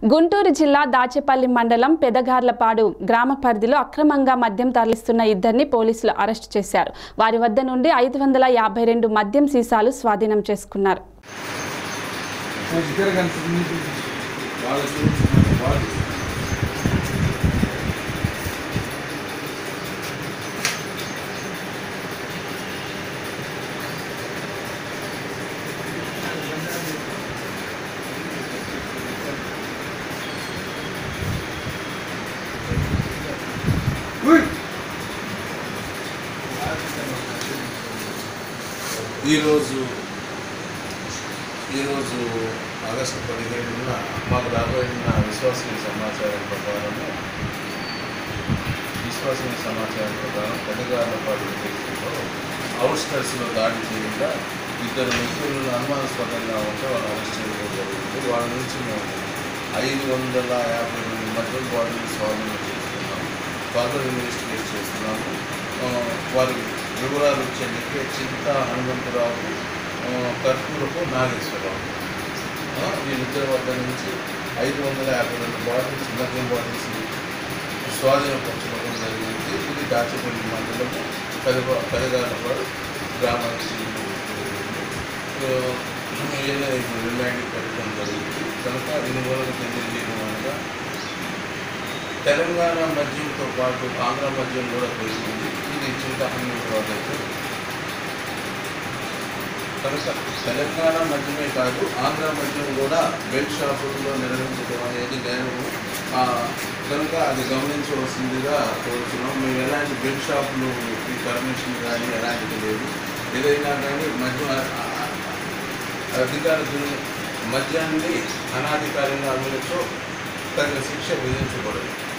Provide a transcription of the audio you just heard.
గుంటూరు జిల్లా దాచేపల్లి మండలం పెదగార్లపాడు గ్రామ పరిధిలో అక్రమంగా మద్యం తరలిస్తున్న ఇద్దరిని పోలీసులు అరెస్టు చేశారు వారి వద్ద నుండి ఐదు వందల యాభై రెండు మద్యం సీసాలు స్వాధీనం చేసుకున్నారు దగ్గర కనిపిస్తుంది వాళ్ళకి వాళ్ళు ఈరోజు ఈరోజు ఆగస్టు పదిహేడున మాకు రాబోయిన విశ్వసనీయ సమాచారం ప్రకారము విశ్వసనీయ సమాచారం ప్రకారం పెద్దగారపాటి దేశంలో అవుట్స్కట్స్లో దాడి చేయగా ఇద్దరు వ్యక్తులను అనుమానాస్పదంగా ఉంటే వాళ్ళు అరెస్ట్ చేయడం జరిగింది వాళ్ళ నుంచి మేము ఐదు వందల యాభై రెండు మద్యం బాటిల్ స్వాధీనం చేస్తున్నాము ఫర్దర్ ఇన్వెస్టిగేట్ చేస్తున్నాము ఆ, వారి వివరాలు వచ్చేందుకు చింత హనుమంతరావు ఆ, కర్పూరపు నాగేశ్వరరావు ఆ, వీళ్ళిద్దరి వద్ద నుంచి ఐదు వందల యాభై రెండు బాటిల్స్ మద్యం బాటిల్స్ స్వాధీనపరచుకోవడం జరిగింది ఇది దాచిపల్లి మండలము పెదగ పెదగాలపాడు గ్రామానికి ఆ, ఈయన ఇప్పుడు రిమాండ్ పెట్టడం జరిగింది కనుక ఇనుగోలకు చెందిన అనగా తెలంగాణ మద్యంతో పాటు ఆంధ్ర మద్యం కూడా పెరిగింది ఇది చింతహన్యం ప్రాజెక్టు కనుక తెలంగాణ మద్యమే కాదు ఆంధ్ర మద్యం కూడా బెల్ట్ షాపుల్లో నిర్వహించడం అనేది నేను ఆ, కనుక అది గమనించవలసిందిగా కోరుతున్నాం మేము ఎలాంటి బెల్ట్ షాపులు ఈ పర్మిషన్ కానీ ఎలాంటిది లేదు ఏదైనా కానీ మద్యం ఆ- ఆ- అధికారులు మద్యాన్ని అనాధికారంగా అమలుతో తగిన శిక్ష విధించబడదు